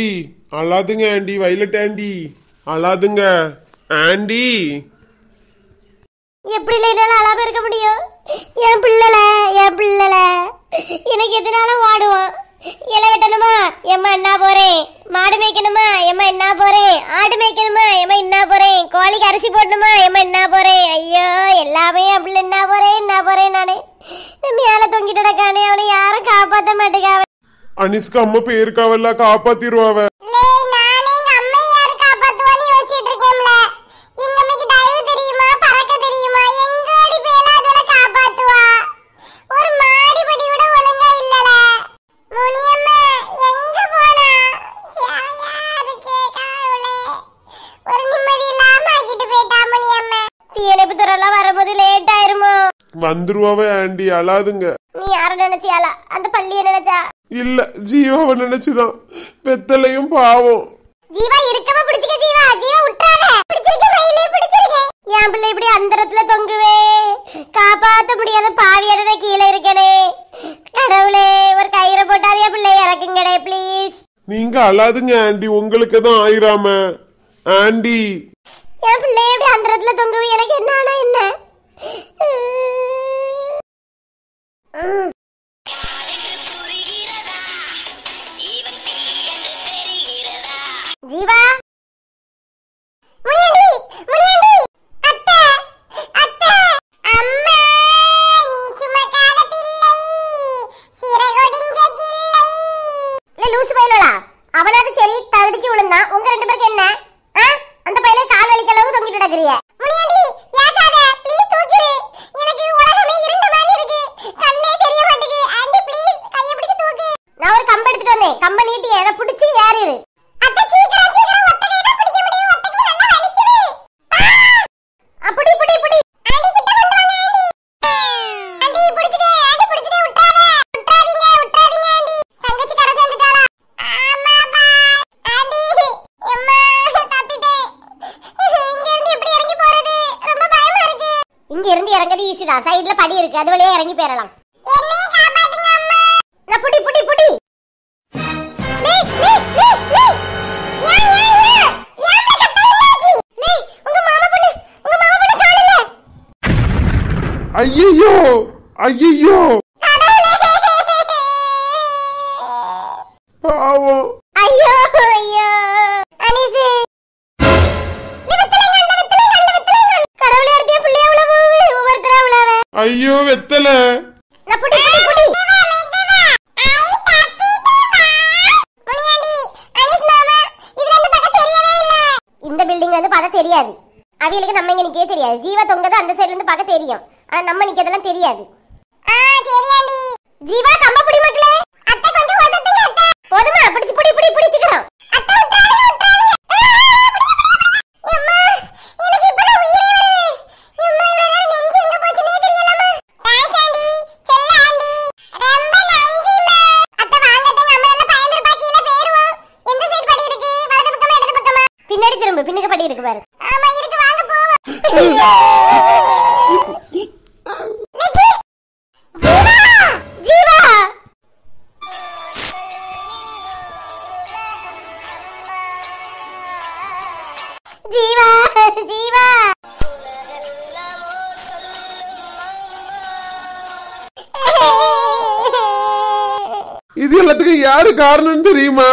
Aunty அழாதுங்க aunty Violet aunty அழாதுங்க aunty எப்படி என்னால அழாம இருக்க முடியும் என் பிள்ளல என் பிள்ளல எனக்கு எதனால ஓடுவோம் இலை வெட்டணுமா எம்மா என்ன போறேன் மாடு மேய்க்கணுமா எம்மா என்ன போறேன் ஆடு மேய்க்கணுமா எம்மா என்ன போறேன் கோழிக்கு அரிசி போடணுமா எம்மா என்ன போறேன் ஐயோ எல்லாமே என் பிள்ளை என்ன போறேன் என்ன போறேன் நானு நான் மேல தொங்கிட்டு கிடக்கானே அவனை யாரும் காப்பாத்த மாட்டேங்க அனிஸ்க்கு அம்மா பேருக்காவல்ல காப்பாத்திருவாவ தீயணைப்பு துறையெல்லாம் வரும்போது லேட் ஆயிருமோ வந்துருவாவ ஆண்டி அழாதுங்க நீ யார நினைச்சியாளா அந்த பள்ளிய நினைச்சா இல்ல ஜீவாவை நினைச்சுதான் வெத்தலையும் பாவம் ஜீவா இருக்கவா பிடிச்சுக்க ஜீவா ஜீவா விட்டாத பிடிச்சிருக்க மயிலே பிடிச்சிருக்க என் பிள்ளை இப்படி அந்தரத்துல தொங்குவே காப்பாத்த முடியாத பாவியோட நான் கீழே இருக்கனே கடவுளே ஒரு கயிறை போட்டாதே பிள்ளை இறக்குங்கடே ப்ளீஸ் நீங்க அழாதுங்க ஆண்டி உங்களுக்கு தான் ஆயிராம ஆண்டி என் பிள்ளை எப்படி அந்தரத்துல தொங்குவே எனக்கு என்ன ஆனா என்ன உம். ஜீவா முனியாண்டி முனியாண்டி அத்தை அத்தை அம்மா நீ சுமக்காத பிள்ளை சிறகொடிஞ்ச கிள்ளை இல்ல லூசு பையனோடா அவனாவது சரி தகுதிக்கு விழுந்தான் உங்க ரெண்டு பேருக்கு என்ன ஆ? அந்த பையனை கால் வலிக்க அளவுக்கு தொங்கிட்டு கிடக்குறிய முனியாண்டி ஏசாத ப்ளீஸ் தூக்கிடு எனக்கு உலகமே இருண்ட மாதிரி இருக்கு கண்ணே தெரிய மாட்டேங்குது ஆண்டி ப்ளீஸ் கைய பிடிச்சு தூக்கு நான் ஒரு கம்பு எடுத்துட்டு வந்தேன் கம்ப நீட்டி அதை பிடிச்சி ஏறிடு அத்தை சீக்கிரம் சீக்கிரம் ஒத்த கையில பிடிக்க முடியும் ஒத்த கை நல்லா வலிக்குது அப்படி இப்படி இப்படி ஆண்டி கிட்ட கொண்டு வாங்க ஆண்டி ஆண்டி பிடிச்சிட்டே ஆண்டி பிடிச்சிட்டே விட்டாத விட்டாதீங்க விட்டாதீங்க ஆண்டி தங்கச்சி கரை சேர்ந்துட்டாளா ஆமா பா ஆண்டி எம்மா தப்பிட்டேன் இங்க இருந்து எப்படி இறங்கி போறது ரொம்ப பயமா இருக்கு இங்க இருந்து இறங்குறது ஈஸி தான் சைடுல படி இருக்கு அது வழியா இறங்கி போயிடலாம் என்னைய காப்பாத்துங்க அம்மா நான் புடி புடி புடி லே லே லே லே யா யா யா யா கட்டாயிலாச்சி லே உங்க மாமா பொண்ணு உங்க மாமா பொண்ணு காணல ஐயையோ ஐயையோ பாவம் ஐயோ ஐயோ அனிசு கடவுளே இருந்தே பிள்ளைய உழவு ஒவ்வொருத்தரா உழவ ஐயோ வெத்தல நான் புடி புடி புடி இந்த பில்டிங் வந்து பார்க்க தெரியாது அவியலுக்கு நம்ம இங்க நிக்கவே தெரியாது ஜீவா தொங்கது அந்த சைடுல இருந்து பார்க்க தெரியும் ஆனா நம்ம நிக்கிறதெல்லாம் தெரியாது ஜீவா கம்ப புடி மக்களே அத்தை கொஞ்சம் உதத்துங்க அத்தை போதுமா பிடிச்சு புடி புடி பிடிச்சுக்கிறோம் அத்தை விட்டாருங்க விட்டாருங்க அம்மா எனக்கு இப்பதான் உயிரே வருது அம்மா இவரோட நெஞ்சு எங்க போச்சுனே தெரியலம்மா தேங்க்ஸ் ஆண்டி செல்ல ஆண்டி ரொம்ப நன்றிமா அத்தை வாங்க அத்தை நம்ம நல்லா பயந்துருப்பா கீழ பேருவோம் எந்த சைடு படி இருக்கு வலது பக்கமா இடது பக்கமா பின்னாடி திரும்ப பின்னுக்கு படி இருக்கு பாரு ஆமா இருக்கு வாங்க போவோம் ஜீவா ஜீவா ஜீவா இது எல்லாத்துக்கும் யாரு காரணம்னு தெரியுமா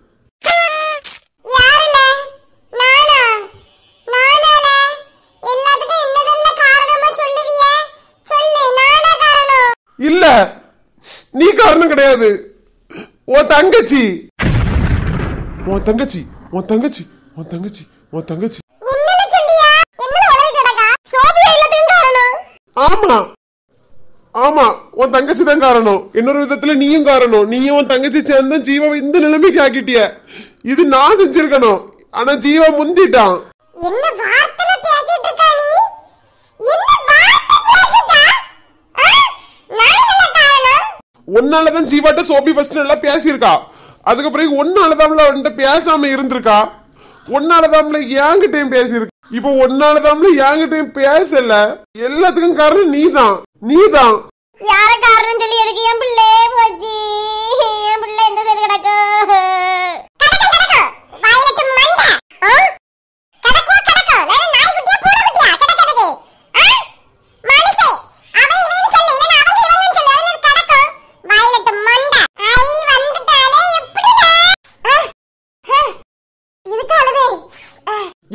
யாருல நானா நானால எல்லாத்துக்கும் என்னதெல்லாம் காரணமா சொல்லுவிய சொல்லு நானா காரணம் இல்ல நீ காரணம் கிடையாது உன் தங்கச்சி உன் தங்கச்சி உன் தங்கச்சி உன் தங்கச்சி உன் தங்கச்சி என்னல சொல்லியா என்னல உலக கிடக்கா சோபியா எல்லாத்துக்கும் காரணம் ஆமா ஆமா உன் தங்கச்சி தான் காரணம் இன்னொரு விதத்துல நீயும் காரணம் நீயும் உன் தங்கச்சி சேர்ந்து ஜீவாவை இந்த நிலைமைக்கு ஆக்கிட்டிய இது நான் செஞ்சிருக்கணும் ஆனா ஜீவா முந்திட்டான் என்ன வார்த்தை பேசிட்டு இருக்கா நீ என்ன வார்த்தை பேசிட்டா நான் என்ன காரணம் உன்னாலதான் ஜீவாட்ட சோபி ஃபர்ஸ்ட் நல்லா பேசியிருக்கா அதுக்கு பிறகு ஒன்னாலதான்ல அவன்கிட்ட பேசாம இருந்திருக்கா ஒன்னாலதான்ல என்கிட்டயும் பேசியிருக்கு இப்போ ஒன்னாலதான்ல என்கிட்டயும் பேசல எல்லாத்துக்கும் காரணம் நீதான் நீதான் யார காரணம் சொல்லி எதுக்கு என் பிள்ளை போச்சு என் பிள்ளை இந்த சைடு கிடக்கு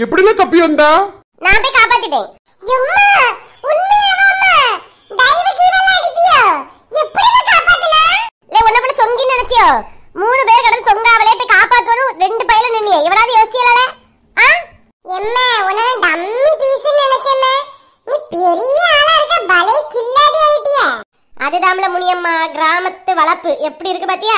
எப்படில தப்பி வந்தா நான் போய் காப்பாத்திட்டேன் எம்மா உண்மையாவாம்மா டைவ் கீழெல்லாம் அடிப்பியோ எப்படி காப்பாத்துனா இல்ல உன்ன போல சொங்கி நினைச்சியோ மூணு பேர் கடந்து தொங்காவலே போய் காப்பாத்தணும் ரெண்டு பையில நின்னியே இவராது யோசிச்சீங்களே ஆ எம்மா உன்ன டம்மி பீஸ் நினைச்சேம்மா நீ பெரிய ஆளா இருக்க பலே கில்லாடி ஆயிட்டியா அதுதாம்ல முனியம்மா கிராமத்து வளப்பு எப்படி இருக்கு பாத்தியா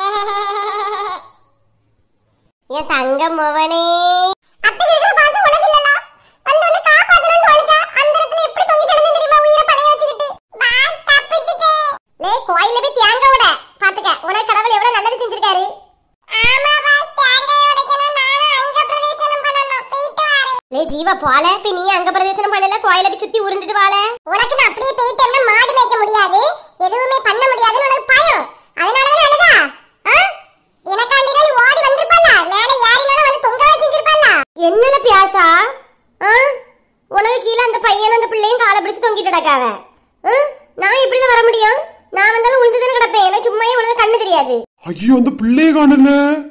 என் தங்க மோவனே அத்தை இருக்கிற பாசம் உனக்கு இல்லல வந்து வந்து காப்பாத்தணும்னு தோணுச்சா அந்த இடத்துல எப்படி தொங்கி கிடந்து தெரியுமா உயிரை படைய வச்சுக்கிட்டு பாஸ் தப்பிச்சிட்டே லே கோயில்ல போய் தேங்காய் உட பாத்துக்க உனக்கு கடவுள் எவ்வளவு நல்லது செஞ்சிருக்காரு ஆமா பாஸ் தேங்காய் உடைக்கணும் நானும் அங்க பிரதேசனம் பண்ணணும் போயிட்டு வரேன் லே ஜீவா போல போய் நீ அங்க பிரதேசனம் பண்ணல கோயில போய் சுத்தி உருண்டுட்டு வாழ உனக்கு நான் அப்படியே போயிட்டேன்னா மாடு மேய்க்க முடியாது எதுவுமே பண்ண முடியாதுன்னு உனக்கு பயம் அதனால தான் அழுதா ஆ எனக்காண்டி நீ ஓடி வந்திருப்பல்ல மேல யாரினாலும் வந்து தொங்க வச்சிருப்பல்ல என்னல பியாசா ஆ உனக்கு கீழ அந்த பையன் அந்த பிள்ளையும் காலை பிடிச்சு தொங்கிட்டு கிடக்காவ ஆ? நான் எப்படி வர முடியும் நான் வந்தாலும் உளுந்து தானே கிடப்பேன் எனக்கு சும்மாயே உனக்கு கண்ணு தெரியாது ஐயோ அந்த பிள்ளைய காணல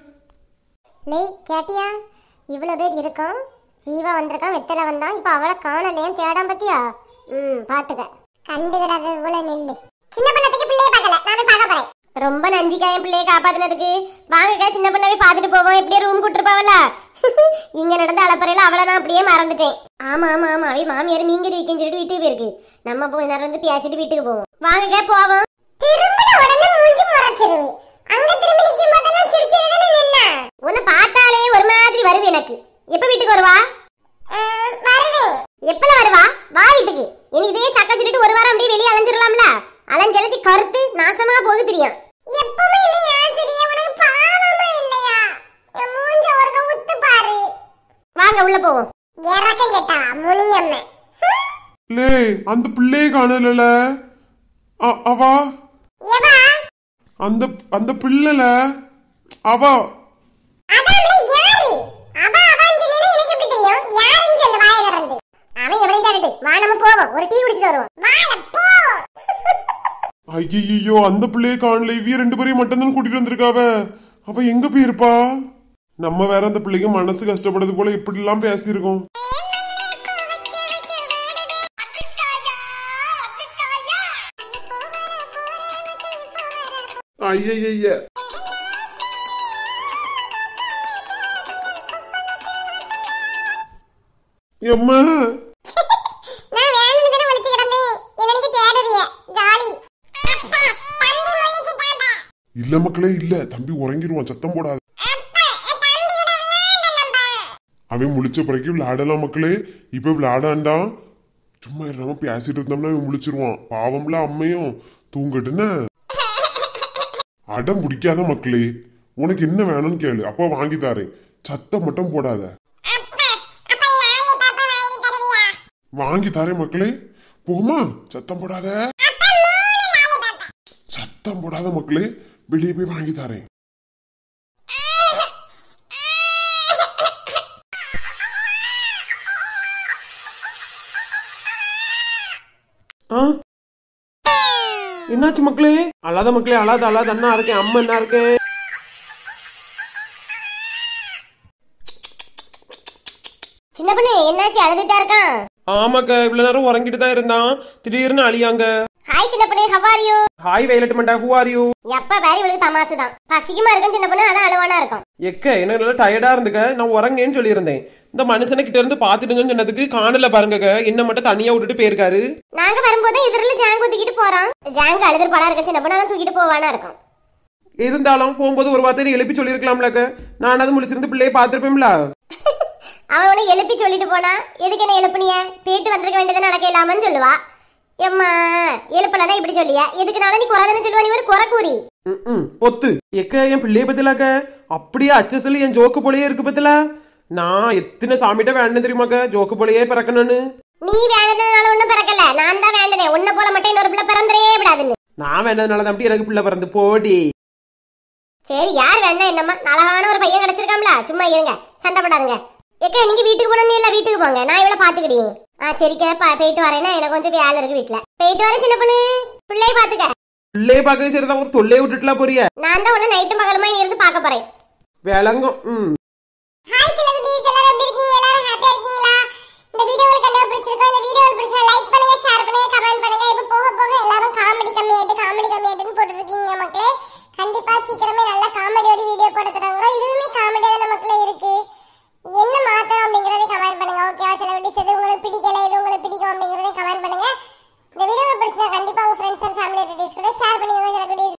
லே கேட்டியா இவ்வளவு பேர் இருக்கோம் ஜீவா வந்திருக்கான் வெத்தலை வந்தான் இப்ப அவளை காணலையான்னு தேடாம பத்தியா ம் பாத்துக்க கண்டுகிடாத இவ்வளவு நெல்லு சின்ன பண்ணத்துக்கு பிள்ளைய பார்க்கல நான் பார்க்க போறேன் ரொம்ப நஞ்சிக்கா என் பிள்ளைய காப்பாத்தினதுக்கு வாங்கக்கா சின்ன பண்ணவே பார்த்துட்டு போவோம் எப்படியே ரூம் கூட்டிருப்பாவல்ல இங்க நடந்த அளப்பறையில அவளை நான் அப்படியே மறந்துட்டேன் ஆமா ஆமா ஆமா அவை மாமியார் மீங்கடி வைக்கன்னு சொல்லிட்டு வீட்டுக்கு போயிருக்கு நம்ம போய் நடந்து பேசிட்டு வீட்டுக்கு போவோம் வாங்கக்கா போவோம் திரும்பின உடனே மூஞ்சி முறைச்சிருவு அங்க திரும்பி நிக்கும் போதெல்லாம் சிரிச்சு நின்னா உன்னை பார்த்தாலே ஒரு மாதிரி வருது எனக்கு எப்ப வீட்டுக்கு வருவா வருவேன் எப்பல வருவா வா வீட்டுக்கு இனி இதே சக்க சொல்லிட்டு ஒரு வாரம் அப்படியே வெளியே அலைஞ்சிரலாம்ல அலைஞ்சலைச்சு கருத்து நாசமா போகுது தெரியும் எப்பவுமே இல்லையா தெரியும் உனக்கு பாவமா இல்லையா என் மூஞ்ச ஒருக்க உத்து பாரு வாங்க உள்ள போவோம் இறக்கம் கேட்டா முனியம்ம லே அந்த பிள்ளைய காணல அவா எவா அந்த அந்த பிள்ளைல அவ அதான் யாரு அவ அவன் சொன்னது எனக்கு எப்படி தெரியும் யாருன்னு சொல்லு வாய திறந்து அவன் எவனையும் தரட்டு வா நம்ம போவோம் ஒரு டீ குடிச்சிட்டு வருவோம் வால போவோம் ஐயோ அந்த பிள்ளைய காணல இவ்விய ரெண்டு பேரையும் மட்டும்தான் கூட்டிட்டு வந்திருக்காவ அவ எங்க போயிருப்பா நம்ம வேற அந்த பிள்ளைக்கு மனசு கஷ்டப்படுறது போல இப்படி எல்லாம் பேசியிருக்கோம் ஐயய்ய எம்மா நான் வேணும்னு தானே ஒளிச்சு கிடந்தேன் எனக்கு தேடுறிய ஜாலி அப்பா தம்பி முழிச்சிட்டாங்க இல்ல மக்களே இல்ல தம்பி உறங்கிருவான் சத்தம் போடாது அப்பா தம்பி கூட வேண்டலப்பா அவன் முழிச்ச பிறகு விளையாடலாம் மக்களே இப்ப விளையாடாண்டான் சும்மா இல்லாம பேசிட்டு இருந்தோம்னா அவன் முழிச்சிருவான் பாவம்ல அம்மையும் தூங்கட்டுன்னு அடம் பிடிக்காத மக்களே உனக்கு என்ன வேணும்னு கேளு அப்பா வாங்கி தாரேன் சத்தம் மட்டும் போடாத அப்பா அப்பா லாலி பாப்பா வாங்கி தருவியா வாங்கி தாரேன் மக்களே போமா சத்தம் போடாத அப்பா மூணு லாலி பாப்பா சத்தம் போடாத மக்களே வெளியே போய் வாங்கி தாரேன் ஆ என்னாச்சு மக்களே அழாத மக்களே அழாத அழாத அண்ணா இருக்கேன் அம்மா என்ன இருக்கேன் சின்ன பொண்ணு என்னாச்சு அழுதுட்டா இருக்கான் ஆமாக்கா இவ்வளவு நேரம் உறங்கிட்டு தான் இருந்தான் திடீர்னு அழியாங்க ஹாய் சின்ன பொண்ணு how are you hi Violet மண்டா ஹூ ஆர் யூ எப்ப பாரு இவளுக்கு தமாசு தான் பசிக்குமா இருக்கும் சின்ன பொண்ணு அதான் அழுவானா இருக்கும் எக்க எனக்கு நல்லா டயர்டா இருந்துக்க நான் உறங்கேன்னு சொல்லியிருந்தேன் இந்த மனுஷனை கிட்ட இருந்து பாத்துட்டுங்கன்னு சொன்னதுக்கு காணல பாருங்கக்க என்ன மட்டும் தனியா விட்டுட்டு போயிருக்காரு நாங்க வரும்போது எதிரில ஜாங் தூக்கிட்டு போறோம் ஜாங் அழுதுருப்பாளா இருக்கும் சின்ன பொண்ணு அதான் தூக்கிட்டு போவானா இருக்கும் இருந்தாலும் போகும்போது ஒரு வார்த்தை எழுப்பி சொல்லியிருக்கலாம்லக்க நான் அது முழிச்சிருந்து பிள்ளைய பார்த்திருப்பேன்ல அவன் உன்னை எழுப்பி சொல்லிட்டு போனா எதுக்கு என்ன எழுப்புனிய போயிட்டு வந்திருக்க வேண்டியது நடக்க இல்லாமன்னு சொல்லுவா எம்மா எழுப்பலனா இப்படி சொல்லியா எதுக்குனாலும் நீ குறைதானே சொல்லுவா நீ ஒரு குறை கூறி ம் பொத்து எக்க என் பிள்ளைய பத்திலாக்க அப்படியே அச்சசல் என் ஜோக்கு போலயே இருக்கு பத்தில நான் எத்தனை சாமிகிட்ட வேணும் தெரியுமாக்க ஜோக்கு போலயே பிறக்கணும்னு நீ வேண்டனால ஒண்ணும் பிறக்கல நான் தான் வேண்டனே உன்னை போல மட்டும் இன்னொரு பிள்ளை பிறந்தரே விடாதுன்னு நான் வேண்டதுனால தான் எனக்கு பிள்ளை பிறந்து போடி சரி யார் வேணா என்னம்மா அழகான ஒரு பையன் கிடைச்சிருக்காம்ல சும்மா இருங்க சண்டை போடாதுங்க ஏக்கா நீங்க வீட்டுக்கு போனோம் இல்ல வீட்டுக்கு போங்க நான் இவளை பாத்துக்கிட்டீங்க ஆ சரிக்கா பா- போயிட்டு வரேன்னா எனக்கு கொஞ்சம் வேலை இருக்கு வீட்டுல போயிட்டு வரேன் சின்ன பொண்ணு பிள்ளைய பாத்துக்க பிள்ளைய பார்க்கவே சரிதான் ஒரு தொல்லையை விட்டுட்டுலாம் போறிய நான் தான் உன்னை நைட்டு மகளுமா இருந்து பார்க்க போறேன் விளங்கும் ம் ஹாய் சில குட்டீஸ் எல்லாரும் எப்படி இருக்கீங்க எல்லாரும் ஹாப்பியா சீக்கிரமே